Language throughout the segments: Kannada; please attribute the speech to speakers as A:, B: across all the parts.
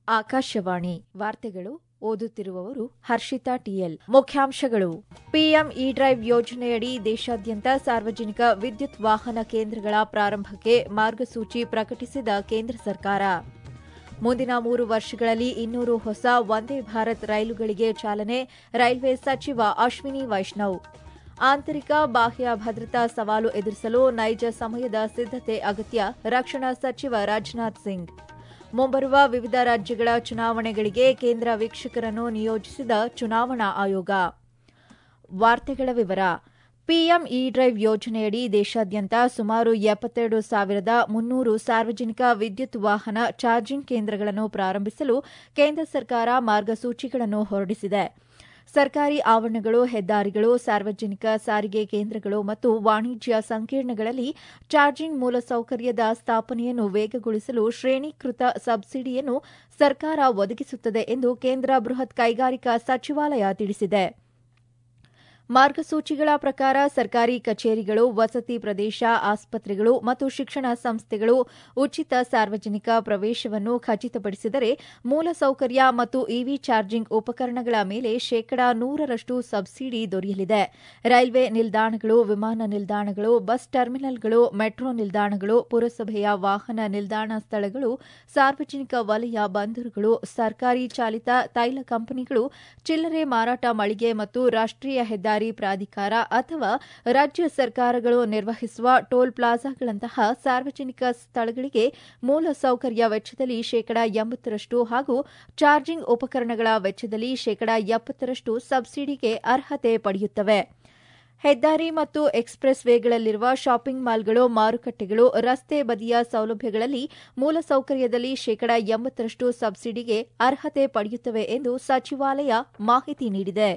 A: ಆಕಾಶವಾಣಿ ವಾರ್ತೆಗಳು ಓದುತ್ತಿರುವವರು ಹರ್ಷಿತಾ ಟಿಎಲ್ ಮುಖ್ಯಾಂಶಗಳು ಪಿಎಂ ಇ ಡ್ರೈವ್ ಯೋಜನೆಯಡಿ ದೇಶಾದ್ಯಂತ ಸಾರ್ವಜನಿಕ ವಿದ್ಯುತ್ ವಾಹನ ಕೇಂದ್ರಗಳ ಪ್ರಾರಂಭಕ್ಕೆ ಮಾರ್ಗಸೂಚಿ ಪ್ರಕಟಿಸಿದ ಕೇಂದ್ರ ಸರ್ಕಾರ ಮುಂದಿನ ಮೂರು ವರ್ಷಗಳಲ್ಲಿ ಇನ್ನೂರು ಹೊಸ ವಂದೇ ಭಾರತ್ ರೈಲುಗಳಿಗೆ ಚಾಲನೆ ರೈಲ್ವೆ ಸಚಿವ ಅಶ್ವಿನಿ ವೈಷ್ಣವ್ ಆಂತರಿಕ ಬಾಹ್ಯ ಭದ್ರತಾ ಸವಾಲು ಎದುರಿಸಲು ನೈಜ ಸಮಯದ ಸಿದ್ದತೆ ಅಗತ್ಯ ರಕ್ಷಣಾ ಸಚಿವ ರಾಜನಾಥ್ ಸಿಂಗ್ ಮುಂಬರುವ ವಿವಿಧ ರಾಜ್ಯಗಳ ಚುನಾವಣೆಗಳಿಗೆ ಕೇಂದ್ರ ವೀಕ್ಷಕರನ್ನು ನಿಯೋಜಿಸಿದ ಚುನಾವಣಾ ಆಯೋಗ ವಾರ್ತೆಗಳ ವಿವರ ಪಿಎಂ ಇ ಡ್ರೈವ್ ಯೋಜನೆಯಡಿ ದೇಶಾದ್ಯಂತ ಸುಮಾರು ಎಪ್ಪತ್ತೆರಡು ಸಾವಿರದ ಮುನ್ನೂರು ಸಾರ್ವಜನಿಕ ವಿದ್ಯುತ್ ವಾಹನ ಚಾರ್ಜಿಂಗ್ ಕೇಂದ್ರಗಳನ್ನು ಪ್ರಾರಂಭಿಸಲು ಕೇಂದ್ರ ಸರ್ಕಾರ ಮಾರ್ಗಸೂಚಿಗಳನ್ನು ಹೊರಡಿಸಿದೆ ಸರ್ಕಾರಿ ಆವರಣಗಳು ಹೆದ್ದಾರಿಗಳು ಸಾರ್ವಜನಿಕ ಸಾರಿಗೆ ಕೇಂದ್ರಗಳು ಮತ್ತು ವಾಣಿಜ್ಯ ಸಂಕೀರ್ಣಗಳಲ್ಲಿ ಚಾರ್ಜಿಂಗ್ ಮೂಲಸೌಕರ್ಯದ ಸ್ಥಾಪನೆಯನ್ನು ವೇಗಗೊಳಿಸಲು ಶ್ರೇಣೀಕೃತ ಸಬ್ಸಿಡಿಯನ್ನು ಸರ್ಕಾರ ಒದಗಿಸುತ್ತದೆ ಎಂದು ಕೇಂದ್ರ ಬೃಹತ್ ಕೈಗಾರಿಕಾ ಸಚಿವಾಲಯ ತಿಳಿಸಿದೆ ಮಾರ್ಗಸೂಚಿಗಳ ಪ್ರಕಾರ ಸರ್ಕಾರಿ ಕಚೇರಿಗಳು ವಸತಿ ಪ್ರದೇಶ ಆಸ್ಪತ್ರೆಗಳು ಮತ್ತು ಶಿಕ್ಷಣ ಸಂಸ್ಥೆಗಳು ಉಚಿತ ಸಾರ್ವಜನಿಕ ಪ್ರವೇಶವನ್ನು ಖಚಿತಪಡಿಸಿದರೆ ಮೂಲಸೌಕರ್ಯ ಮತ್ತು ಇವಿ ಚಾರ್ಜಿಂಗ್ ಉಪಕರಣಗಳ ಮೇಲೆ ಶೇಕಡಾ ನೂರರಷ್ಟು ಸಬ್ಸಿಡಿ ದೊರೆಯಲಿದೆ ರೈಲ್ವೆ ನಿಲ್ದಾಣಗಳು ವಿಮಾನ ನಿಲ್ದಾಣಗಳು ಬಸ್ ಟರ್ಮಿನಲ್ಗಳು ಮೆಟ್ರೋ ನಿಲ್ದಾಣಗಳು ಪುರಸಭೆಯ ವಾಹನ ನಿಲ್ದಾಣ ಸ್ಥಳಗಳು ಸಾರ್ವಜನಿಕ ವಲಯ ಬಂದರುಗಳು ಸರ್ಕಾರಿ ಚಾಲಿತ ತೈಲ ಕಂಪನಿಗಳು ಚಿಲ್ಲರೆ ಮಾರಾಟ ಮಳಿಗೆ ಮತ್ತು ರಾಷ್ಟೀಯ ಹೆದ್ದಾರಿ ಪ್ರಾಧಿಕಾರ ಅಥವಾ ರಾಜ್ಯ ಸರ್ಕಾರಗಳು ನಿರ್ವಹಿಸುವ ಟೋಲ್ ಪ್ಲಾಜಾಗಳಂತಹ ಸಾರ್ವಜನಿಕ ಸ್ಥಳಗಳಿಗೆ ಮೂಲಸೌಕರ್ಯ ವೆಚ್ಚದಲ್ಲಿ ಶೇಕಡಾ ಎಂಬತ್ತರಷ್ಟು ಹಾಗೂ ಚಾರ್ಜಿಂಗ್ ಉಪಕರಣಗಳ ವೆಚ್ಚದಲ್ಲಿ ಶೇಕಡಾ ಎಪ್ಪತ್ತರಷ್ಟು ಸಬ್ಸಿಡಿಗೆ ಅರ್ಹತೆ ಪಡೆಯುತ್ತವೆ ಹೆದ್ದಾರಿ ಮತ್ತು ಎಕ್ಸ್ಪ್ರೆಸ್ ವೇಗಳಲ್ಲಿರುವ ಶಾಪಿಂಗ್ ಮಾಲ್ಗಳು ಮಾರುಕಟ್ಟೆಗಳು ರಸ್ತೆ ಬದಿಯ ಸೌಲಭ್ಯಗಳಲ್ಲಿ ಮೂಲಸೌಕರ್ಯದಲ್ಲಿ ಶೇಕಡಾ ಎಂಬತ್ತರಷ್ಟು ಸಬ್ಸಿಡಿಗೆ ಅರ್ಹತೆ ಪಡೆಯುತ್ತವೆ ಎಂದು ಸಚಿವಾಲಯ ಮಾಹಿತಿ ನೀಡಿದೆ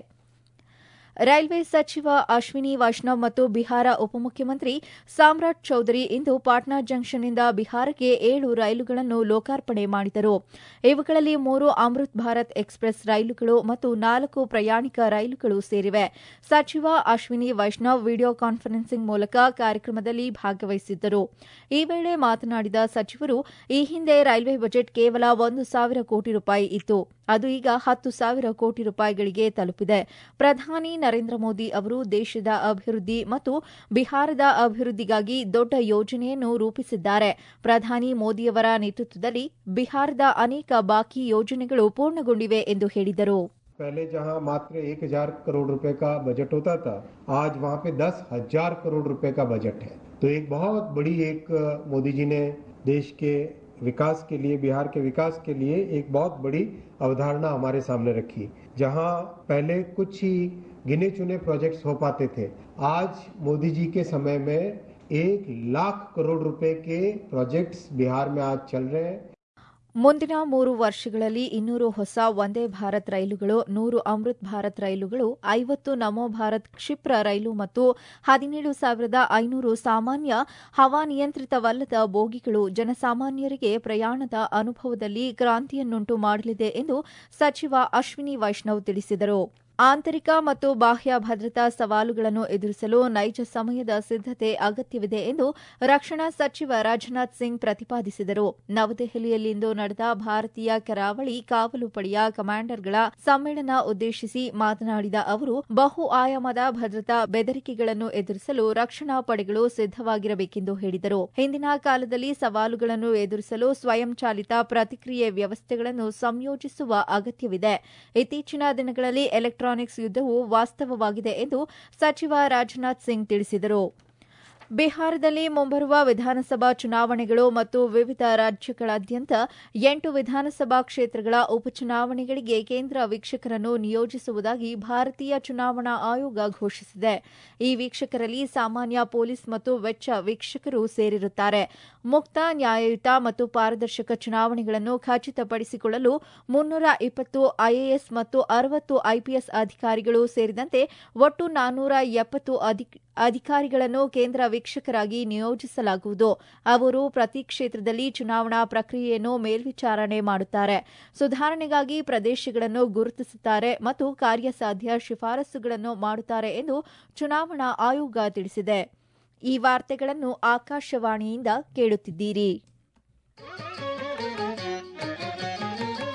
A: ರೈಲ್ವೆ ಸಚಿವ ಅಶ್ವಿನಿ ವೈಷ್ಣವ್ ಮತ್ತು ಬಿಹಾರ ಉಪಮುಖ್ಯಮಂತ್ರಿ ಸಾಮ್ರಾಟ್ ಚೌಧರಿ ಇಂದು ಪಾಟ್ನಾ ಜಂಕ್ಷನ್ನಿಂದ ಬಿಹಾರಕ್ಕೆ ಏಳು ರೈಲುಗಳನ್ನು ಲೋಕಾರ್ಪಣೆ ಮಾಡಿದರು ಇವುಗಳಲ್ಲಿ ಮೂರು ಅಮೃತ್ ಭಾರತ್ ಎಕ್ಸ್ಪ್ರೆಸ್ ರೈಲುಗಳು ಮತ್ತು ನಾಲ್ಕು ಪ್ರಯಾಣಿಕ ರೈಲುಗಳು ಸೇರಿವೆ ಸಚಿವ ಅಶ್ವಿನಿ ವೈಷ್ಣವ್ ವಿಡಿಯೋ ಕಾನ್ಫರೆನ್ಸಿಂಗ್ ಮೂಲಕ ಕಾರ್ಯಕ್ರಮದಲ್ಲಿ ಭಾಗವಹಿಸಿದ್ದರು ಈ ವೇಳೆ ಮಾತನಾಡಿದ ಸಚಿವರು ಈ ಹಿಂದೆ ರೈಲ್ವೆ ಬಜೆಟ್ ಕೇವಲ ಒಂದು ಸಾವಿರ ಕೋಟಿ ರೂಪಾಯಿ ಇತ್ತು ಅದು ಈಗ ಹತ್ತು ಸಾವಿರ ಕೋಟಿ ರೂಪಾಯಿಗಳಿಗೆ ತಲುಪಿದೆ ಪ್ರಧಾನಿ ನರೇಂದ್ರ ಮೋದಿ ಅವರು ದೇಶದ ಅಭಿವೃದ್ಧಿ ಮತ್ತು ಬಿಹಾರದ ಅಭಿವೃದ್ಧಿಗಾಗಿ ದೊಡ್ಡ ಯೋಜನೆಯನ್ನು ರೂಪಿಸಿದ್ದಾರೆ ಪ್ರಧಾನಿ ಮೋದಿಯವರ ನೇತೃತ್ವದಲ್ಲಿ ಬಿಹಾರದ ಅನೇಕ ಬಾಕಿ ಯೋಜನೆಗಳು ಪೂರ್ಣಗೊಂಡಿವೆ ಎಂದು ಹೇಳಿದರು
B: पहले जहां मात्र एक हजार करोड़ रुपए का बजट होता था आज वहां पे दस हजार करोड़ रुपए का बजट है तो एक बहुत बड़ी एक मोदी जी ने देश के विकास के लिए बिहार के विकास के लिए एक बहुत बड़ी अवधारणा हमारे सामने रखी जहां पहले कुछ ही गिने चुने प्रोजेक्ट्स हो पाते थे आज मोदी जी के समय में एक लाख करोड़ रुपए के प्रोजेक्ट्स बिहार में आज चल रहे हैं
A: ಮುಂದಿನ ಮೂರು ವರ್ಷಗಳಲ್ಲಿ ಇನ್ನೂರು ಹೊಸ ವಂದೇ ಭಾರತ್ ರೈಲುಗಳು ನೂರು ಅಮೃತ್ ಭಾರತ್ ರೈಲುಗಳು ಐವತ್ತು ನಮೋ ಭಾರತ್ ಕ್ಷಿಪ್ರ ರೈಲು ಮತ್ತು ಹದಿನೇಳು ಸಾವಿರದ ಐನೂರು ಸಾಮಾನ್ಯ ಹವಾನಿಯಂತ್ರಿತವಲ್ಲದ ಬೋಗಿಗಳು ಜನಸಾಮಾನ್ಯರಿಗೆ ಪ್ರಯಾಣದ ಅನುಭವದಲ್ಲಿ ಕ್ರಾಂತಿಯನ್ನುಂಟು ಮಾಡಲಿದೆ ಎಂದು ಸಚಿವ ಅಶ್ವಿನಿ ವೈಷ್ಣವ್ ತಿಳಿಸಿದರು ಆಂತರಿಕ ಮತ್ತು ಬಾಹ್ಯ ಭದ್ರತಾ ಸವಾಲುಗಳನ್ನು ಎದುರಿಸಲು ನೈಜ ಸಮಯದ ಸಿದ್ದತೆ ಅಗತ್ಯವಿದೆ ಎಂದು ರಕ್ಷಣಾ ಸಚಿವ ರಾಜನಾಥ್ ಸಿಂಗ್ ಪ್ರತಿಪಾದಿಸಿದರು ನವದೆಹಲಿಯಲ್ಲಿಂದು ನಡೆದ ಭಾರತೀಯ ಕರಾವಳಿ ಕಾವಲು ಪಡೆಯ ಕಮಾಂಡರ್ಗಳ ಸಮ್ಮೇಳನ ಉದ್ದೇಶಿಸಿ ಮಾತನಾಡಿದ ಅವರು ಬಹು ಆಯಾಮದ ಭದ್ರತಾ ಬೆದರಿಕೆಗಳನ್ನು ಎದುರಿಸಲು ರಕ್ಷಣಾ ಪಡೆಗಳು ಸಿದ್ದವಾಗಿರಬೇಕೆಂದು ಹೇಳಿದರು ಹಿಂದಿನ ಕಾಲದಲ್ಲಿ ಸವಾಲುಗಳನ್ನು ಎದುರಿಸಲು ಸ್ವಯಂಚಾಲಿತ ಪ್ರತಿಕ್ರಿಯೆ ವ್ಯವಸ್ಥೆಗಳನ್ನು ಸಂಯೋಜಿಸುವ ಅಗತ್ಯವಿದೆ ಇತ್ತೀಚಿನ ದಿನಗಳಲ್ಲಿ ಎಲೆಕ್ಟ್ರಾನಿಕ್ಸ್ ಯುದ್ದವು ವಾಸ್ತವವಾಗಿದೆ ಎಂದು ಸಚಿವ ರಾಜನಾಥ್ ಸಿಂಗ್ ತಿಳಿಸಿದರು ಬಿಹಾರದಲ್ಲಿ ಮುಂಬರುವ ವಿಧಾನಸಭಾ ಚುನಾವಣೆಗಳು ಮತ್ತು ವಿವಿಧ ರಾಜ್ಯಗಳಾದ್ಯಂತ ಎಂಟು ವಿಧಾನಸಭಾ ಕ್ಷೇತ್ರಗಳ ಉಪಚುನಾವಣೆಗಳಿಗೆ ಕೇಂದ್ರ ವೀಕ್ಷಕರನ್ನು ನಿಯೋಜಿಸುವುದಾಗಿ ಭಾರತೀಯ ಚುನಾವಣಾ ಆಯೋಗ ಘೋಷಿಸಿದೆ ಈ ವೀಕ್ಷಕರಲ್ಲಿ ಸಾಮಾನ್ಯ ಪೊಲೀಸ್ ಮತ್ತು ವೆಚ್ಚ ವೀಕ್ಷಕರು ಸೇರಿರುತ್ತಾರೆ ಮುಕ್ತ ನ್ಯಾಯಯುತ ಮತ್ತು ಪಾರದರ್ಶಕ ಚುನಾವಣೆಗಳನ್ನು ಖಚಿತಪಡಿಸಿಕೊಳ್ಳಲು ಮುನ್ನೂರ ಇಪ್ಪತ್ತು ಐಎಎಸ್ ಮತ್ತು ಅರವತ್ತು ಐಪಿಎಸ್ ಅಧಿಕಾರಿಗಳು ಸೇರಿದಂತೆ ಒಟ್ಟು ನಾನ್ನೂರ ಎಪ್ಪತ್ತು ಅಧಿಕಾರಿಗಳನ್ನು ಕೇಂದ್ರ ವೀಕ್ಷಕರಾಗಿ ನಿಯೋಜಿಸಲಾಗುವುದು ಅವರು ಪ್ರತಿ ಕ್ಷೇತ್ರದಲ್ಲಿ ಚುನಾವಣಾ ಪ್ರಕ್ರಿಯೆಯನ್ನು ಮೇಲ್ವಿಚಾರಣೆ ಮಾಡುತ್ತಾರೆ ಸುಧಾರಣೆಗಾಗಿ ಪ್ರದೇಶಗಳನ್ನು ಗುರುತಿಸುತ್ತಾರೆ ಮತ್ತು ಕಾರ್ಯಸಾಧ್ಯ ಶಿಫಾರಸುಗಳನ್ನು ಮಾಡುತ್ತಾರೆ ಎಂದು ಚುನಾವಣಾ ಆಯೋಗ ತಿಳಿಸಿದೆ ಈ ವಾರ್ತೆಗಳನ್ನು ಆಕಾಶವಾಣಿಯಿಂದ ಕೇಳುತ್ತಿದ್ದೀರಿ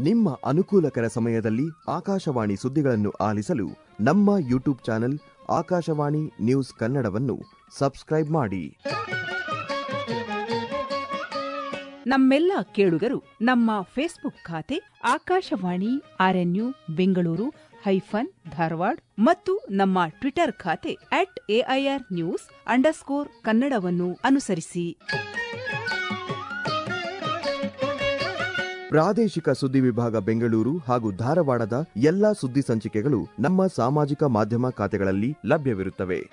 C: ನಿಮ್ಮ ಅನುಕೂಲಕರ ಸಮಯದಲ್ಲಿ ಆಕಾಶವಾಣಿ ಸುದ್ದಿಗಳನ್ನು ಆಲಿಸಲು ನಮ್ಮ ಯೂಟ್ಯೂಬ್ ಚಾನೆಲ್ ಆಕಾಶವಾಣಿ ನ್ಯೂಸ್ ಕನ್ನಡವನ್ನು ಸಬ್ಸ್ಕ್ರೈಬ್ ಮಾಡಿ
D: ನಮ್ಮೆಲ್ಲ ಕೇಳುಗರು ನಮ್ಮ ಫೇಸ್ಬುಕ್ ಖಾತೆ ಆಕಾಶವಾಣಿ ಆರ್ಎನ್ಯು ಬೆಂಗಳೂರು ಹೈಫನ್ ಧಾರವಾಡ ಮತ್ತು ನಮ್ಮ ಟ್ವಿಟರ್ ಖಾತೆ ಅಟ್ ಎಐಆರ್ ನ್ಯೂಸ್ ಅಂಡರ್ಸ್ಕೋರ್ ಕನ್ನಡವನ್ನು ಅನುಸರಿಸಿ
C: ಪ್ರಾದೇಶಿಕ ಸುದ್ದಿ ವಿಭಾಗ ಬೆಂಗಳೂರು ಹಾಗೂ ಧಾರವಾಡದ ಎಲ್ಲಾ ಸುದ್ದಿ ಸಂಚಿಕೆಗಳು ನಮ್ಮ ಸಾಮಾಜಿಕ ಮಾಧ್ಯಮ ಖಾತೆಗಳಲ್ಲಿ ಲಭ್ಯವಿರುತ್ತವೆ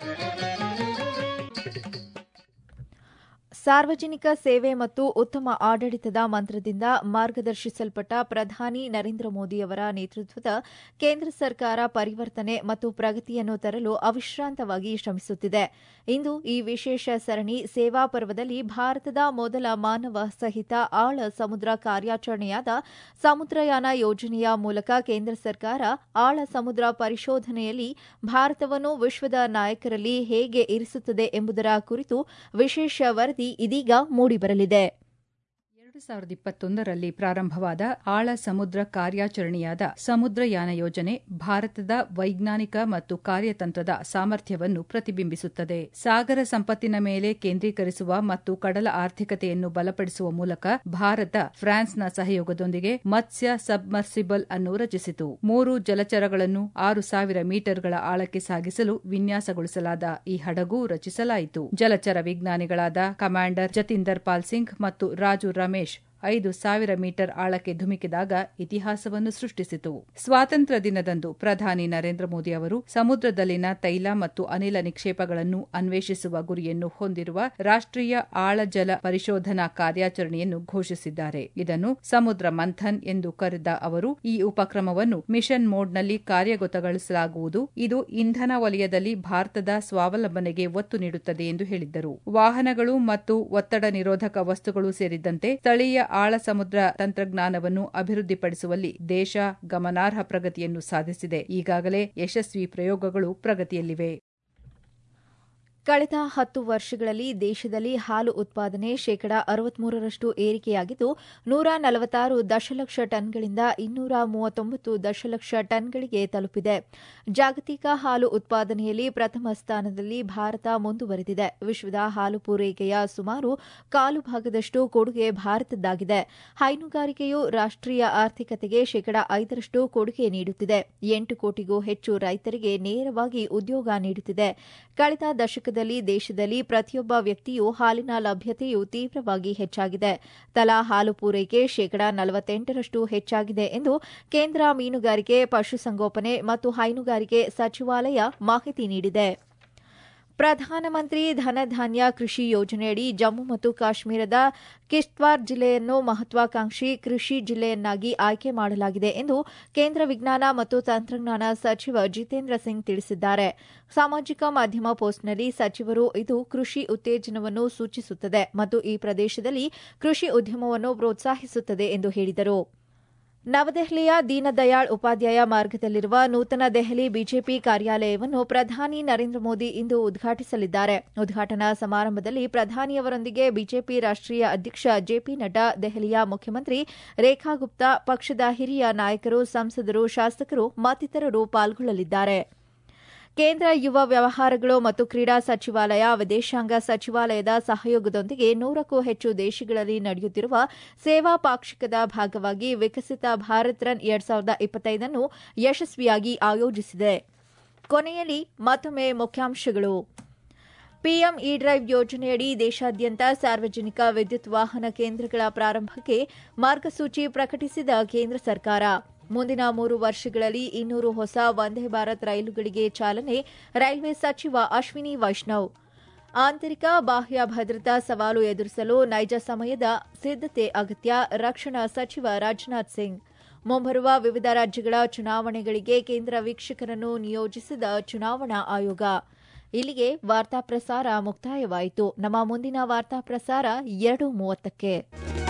A: ಸಾರ್ವಜನಿಕ ಸೇವೆ ಮತ್ತು ಉತ್ತಮ ಆಡಳಿತದ ಮಂತ್ರದಿಂದ ಮಾರ್ಗದರ್ಶಿಸಲ್ಪಟ್ಟ ಪ್ರಧಾನಿ ನರೇಂದ್ರ ಮೋದಿಯವರ ನೇತೃತ್ವದ ಕೇಂದ್ರ ಸರ್ಕಾರ ಪರಿವರ್ತನೆ ಮತ್ತು ಪ್ರಗತಿಯನ್ನು ತರಲು ಅವಿಶ್ರಾಂತವಾಗಿ ಶ್ರಮಿಸುತ್ತಿದೆ ಇಂದು ಈ ವಿಶೇಷ ಸರಣಿ ಸೇವಾ ಪರ್ವದಲ್ಲಿ ಭಾರತದ ಮೊದಲ ಮಾನವ ಸಹಿತ ಆಳ ಸಮುದ್ರ ಕಾರ್ಯಾಚರಣೆಯಾದ ಸಮುದ್ರಯಾನ ಯೋಜನೆಯ ಮೂಲಕ ಕೇಂದ್ರ ಸರ್ಕಾರ ಆಳ ಸಮುದ್ರ ಪರಿಶೋಧನೆಯಲ್ಲಿ ಭಾರತವನ್ನು ವಿಶ್ವದ ನಾಯಕರಲ್ಲಿ ಹೇಗೆ ಇರಿಸುತ್ತದೆ ಎಂಬುದರ ಕುರಿತು ವಿಶೇಷ ವರದಿ ಇದೀಗ ಮೂಡಿಬರಲಿದೆ
E: ಎರಡು ಸಾವಿರದ ಇಪ್ಪತ್ತೊಂದರಲ್ಲಿ ಪ್ರಾರಂಭವಾದ ಆಳ ಸಮುದ್ರ ಕಾರ್ಯಾಚರಣೆಯಾದ ಸಮುದ್ರಯಾನ ಯೋಜನೆ ಭಾರತದ ವೈಜ್ಞಾನಿಕ ಮತ್ತು ಕಾರ್ಯತಂತ್ರದ ಸಾಮರ್ಥ್ಯವನ್ನು ಪ್ರತಿಬಿಂಬಿಸುತ್ತದೆ ಸಾಗರ ಸಂಪತ್ತಿನ ಮೇಲೆ ಕೇಂದ್ರೀಕರಿಸುವ ಮತ್ತು ಕಡಲ ಆರ್ಥಿಕತೆಯನ್ನು ಬಲಪಡಿಸುವ ಮೂಲಕ ಭಾರತ ಫ್ರಾನ್ಸ್ನ ಸಹಯೋಗದೊಂದಿಗೆ ಮತ್ಸ್ಯ ಸಬ್ಮರ್ಸಿಬಲ್ ಅನ್ನು ರಚಿಸಿತು ಮೂರು ಜಲಚರಗಳನ್ನು ಆರು ಸಾವಿರ ಮೀಟರ್ಗಳ ಆಳಕ್ಕೆ ಸಾಗಿಸಲು ವಿನ್ಯಾಸಗೊಳಿಸಲಾದ ಈ ಹಡಗು ರಚಿಸಲಾಯಿತು ಜಲಚರ ವಿಜ್ಞಾನಿಗಳಾದ ಕಮಾಂಡರ್ ಜತಿಂದರ್ ಪಾಲ್ ಸಿಂಗ್ ಮತ್ತು ರಾಜು ರಮೇಶ್ ಐದು ಸಾವಿರ ಮೀಟರ್ ಆಳಕ್ಕೆ ಧುಮುಕಿದಾಗ ಇತಿಹಾಸವನ್ನು ಸೃಷ್ಟಿಸಿತು ಸ್ವಾತಂತ್ರ್ಯ ದಿನದಂದು ಪ್ರಧಾನಿ ನರೇಂದ್ರ ಮೋದಿ ಅವರು ಸಮುದ್ರದಲ್ಲಿನ ತೈಲ ಮತ್ತು ಅನಿಲ ನಿಕ್ಷೇಪಗಳನ್ನು ಅನ್ವೇಷಿಸುವ ಗುರಿಯನ್ನು ಹೊಂದಿರುವ ರಾಷ್ಟ್ರೀಯ ಆಳಜಲ ಪರಿಶೋಧನಾ ಕಾರ್ಯಾಚರಣೆಯನ್ನು ಘೋಷಿಸಿದ್ದಾರೆ ಇದನ್ನು ಸಮುದ್ರ ಮಂಥನ್ ಎಂದು ಕರೆದ ಅವರು ಈ ಉಪಕ್ರಮವನ್ನು ಮಿಷನ್ ಮೋಡ್ನಲ್ಲಿ ಕಾರ್ಯಗತಗೊಳಿಸಲಾಗುವುದು ಇದು ಇಂಧನ ವಲಯದಲ್ಲಿ ಭಾರತದ ಸ್ವಾವಲಂಬನೆಗೆ ಒತ್ತು ನೀಡುತ್ತದೆ ಎಂದು ಹೇಳಿದ್ದರು ವಾಹನಗಳು ಮತ್ತು ಒತ್ತಡ ನಿರೋಧಕ ವಸ್ತುಗಳು ಸೇರಿದಂತೆ ಸ್ಥಳೀಯ ಆಳ ಸಮುದ್ರ ತಂತ್ರಜ್ಞಾನವನ್ನು ಅಭಿವೃದ್ಧಿಪಡಿಸುವಲ್ಲಿ ದೇಶ ಗಮನಾರ್ಹ ಪ್ರಗತಿಯನ್ನು ಸಾಧಿಸಿದೆ ಈಗಾಗಲೇ ಯಶಸ್ವಿ ಪ್ರಯೋಗಗಳು ಪ್ರಗತಿಯಲ್ಲಿವೆ
A: ಕಳೆದ ಹತ್ತು ವರ್ಷಗಳಲ್ಲಿ ದೇಶದಲ್ಲಿ ಹಾಲು ಉತ್ಪಾದನೆ ಶೇಕಡ ಅರವತ್ಮೂರರಷ್ಟು ಏರಿಕೆಯಾಗಿದ್ದು ನೂರ ನಲವತ್ತಾರು ದಶಲಕ್ಷ ಟನ್ಗಳಿಂದ ಇನ್ನೂರ ಮೂವತ್ತೊಂಬತ್ತು ದಶಲಕ್ಷ ಟನ್ಗಳಿಗೆ ತಲುಪಿದೆ ಜಾಗತಿಕ ಹಾಲು ಉತ್ಪಾದನೆಯಲ್ಲಿ ಪ್ರಥಮ ಸ್ಥಾನದಲ್ಲಿ ಭಾರತ ಮುಂದುವರೆದಿದೆ ವಿಶ್ವದ ಹಾಲು ಪೂರೈಕೆಯ ಸುಮಾರು ಕಾಲು ಭಾಗದಷ್ಟು ಕೊಡುಗೆ ಭಾರತದ್ದಾಗಿದೆ ಹೈನುಗಾರಿಕೆಯು ರಾಷ್ಟೀಯ ಆರ್ಥಿಕತೆಗೆ ಶೇಕಡ ಐದರಷ್ಟು ಕೊಡುಗೆ ನೀಡುತ್ತಿದೆ ಎಂಟು ಕೋಟಿಗೂ ಹೆಚ್ಚು ರೈತರಿಗೆ ನೇರವಾಗಿ ಉದ್ಯೋಗ ನೀಡುತ್ತಿದೆ ಕಳೆದ ದಶಕದಲ್ಲಿ ದೇಶದಲ್ಲಿ ಪ್ರತಿಯೊಬ್ಬ ವ್ಯಕ್ತಿಯೂ ಹಾಲಿನ ಲಭ್ಯತೆಯು ತೀವ್ರವಾಗಿ ಹೆಚ್ಚಾಗಿದೆ ತಲಾ ಹಾಲು ಪೂರೈಕೆ ಶೇಕಡ ನಲವತ್ತೆಂಟರಷ್ಟು ಹೆಚ್ಚಾಗಿದೆ ಎಂದು ಕೇಂದ್ರ ಮೀನುಗಾರಿಕೆ ಪಶುಸಂಗೋಪನೆ ಮತ್ತು ಹೈನುಗಾರಿಕೆ ಸಚಿವಾಲಯ ಮಾಹಿತಿ ನೀಡಿದೆ ಪ್ರಧಾನಮಂತ್ರಿ ಧನಧಾನ್ಯ ಕೃಷಿ ಯೋಜನೆಯಡಿ ಜಮ್ಮು ಮತ್ತು ಕಾಶ್ಮೀರದ ಕಿಶ್ತ್ವಾರ್ ಜಿಲ್ಲೆಯನ್ನು ಮಹತ್ವಾಕಾಂಕ್ಷಿ ಕೃಷಿ ಜಿಲ್ಲೆಯನ್ನಾಗಿ ಆಯ್ಕೆ ಮಾಡಲಾಗಿದೆ ಎಂದು ಕೇಂದ್ರ ವಿಜ್ಞಾನ ಮತ್ತು ತಂತ್ರಜ್ಞಾನ ಸಚಿವ ಜಿತೇಂದ್ರ ಸಿಂಗ್ ತಿಳಿಸಿದ್ದಾರೆ ಸಾಮಾಜಿಕ ಮಾಧ್ಯಮ ಪೋಸ್ಟ್ನಲ್ಲಿ ಸಚಿವರು ಇದು ಕೃಷಿ ಉತ್ತೇಜನವನ್ನು ಸೂಚಿಸುತ್ತದೆ ಮತ್ತು ಈ ಪ್ರದೇಶದಲ್ಲಿ ಕೃಷಿ ಉದ್ಯಮವನ್ನು ಪ್ರೋತ್ಸಾಹಿಸುತ್ತದೆ ಎಂದು ಹೇಳಿದರು ನವದೆಹಲಿಯ ದೀನದಯಾಳ್ ಉಪಾಧ್ಯಾಯ ಮಾರ್ಗದಲ್ಲಿರುವ ನೂತನ ದೆಹಲಿ ಬಿಜೆಪಿ ಕಾರ್ಯಾಲಯವನ್ನು ಪ್ರಧಾನಿ ನರೇಂದ್ರ ಮೋದಿ ಇಂದು ಉದ್ಘಾಟಿಸಲಿದ್ದಾರೆ ಉದ್ಘಾಟನಾ ಸಮಾರಂಭದಲ್ಲಿ ಪ್ರಧಾನಿಯವರೊಂದಿಗೆ ಬಿಜೆಪಿ ರಾಷ್ಟೀಯ ಅಧ್ಯಕ್ಷ ಜೆಪಿ ನಡ್ಡಾ ದೆಹಲಿಯ ಮುಖ್ಯಮಂತ್ರಿ ರೇಖಾ ಗುಪ್ತಾ ಪಕ್ಷದ ಹಿರಿಯ ನಾಯಕರು ಸಂಸದರು ಶಾಸಕರು ಮತ್ತಿತರರು ಪಾಲ್ಗೊಳ್ಳಲಿದ್ದಾರೆ ಕೇಂದ್ರ ಯುವ ವ್ಯವಹಾರಗಳು ಮತ್ತು ಕ್ರೀಡಾ ಸಚಿವಾಲಯ ವಿದೇಶಾಂಗ ಸಚಿವಾಲಯದ ಸಹಯೋಗದೊಂದಿಗೆ ನೂರಕ್ಕೂ ಹೆಚ್ಚು ದೇಶಗಳಲ್ಲಿ ನಡೆಯುತ್ತಿರುವ ಸೇವಾ ಪಾಕ್ಷಿಕದ ಭಾಗವಾಗಿ ವಿಕಸಿತ ಭಾರತ್ ರನ್ ಎರಡ್ ಸಾವಿರದ ಇಪ್ಪತ್ತೈದನ್ನು ಯಶಸ್ವಿಯಾಗಿ ಆಯೋಜಿಸಿದೆ ಕೊನೆಯಲ್ಲಿ ಮತ್ತೊಮ್ಮೆ ಮುಖ್ಯಾಂಶಗಳು ಪಿಎಂ ಇ ಡ್ರೈವ್ ಯೋಜನೆಯಡಿ ದೇಶಾದ್ಯಂತ ಸಾರ್ವಜನಿಕ ವಿದ್ಯುತ್ ವಾಹನ ಕೇಂದ್ರಗಳ ಪ್ರಾರಂಭಕ್ಕೆ ಮಾರ್ಗಸೂಚಿ ಪ್ರಕಟಿಸಿದ ಕೇಂದ್ರ ಸರ್ಕಾರ ಮುಂದಿನ ಮೂರು ವರ್ಷಗಳಲ್ಲಿ ಇನ್ನೂರು ಹೊಸ ವಂದೇ ಭಾರತ್ ರೈಲುಗಳಿಗೆ ಚಾಲನೆ ರೈಲ್ವೆ ಸಚಿವ ಅಶ್ವಿನಿ ವೈಷ್ಣವ್ ಆಂತರಿಕ ಬಾಹ್ಯ ಭದ್ರತಾ ಸವಾಲು ಎದುರಿಸಲು ನೈಜ ಸಮಯದ ಸಿದ್ದತೆ ಅಗತ್ಯ ರಕ್ಷಣಾ ಸಚಿವ ರಾಜನಾಥ್ ಸಿಂಗ್ ಮುಂಬರುವ ವಿವಿಧ ರಾಜ್ಯಗಳ ಚುನಾವಣೆಗಳಿಗೆ ಕೇಂದ್ರ ವೀಕ್ಷಕರನ್ನು ನಿಯೋಜಿಸಿದ ಚುನಾವಣಾ ಆಯೋಗ ಇಲ್ಲಿಗೆ ವಾರ್ತಾ ಪ್ರಸಾರ ಮುಕ್ತಾಯವಾಯಿತು ನಮ್ಮ ಮುಂದಿನ ವಾರ್ತಾ ಪ್ರಸಾರ ಎರಡು ಮೂವತ್ತಕ್ಕೆ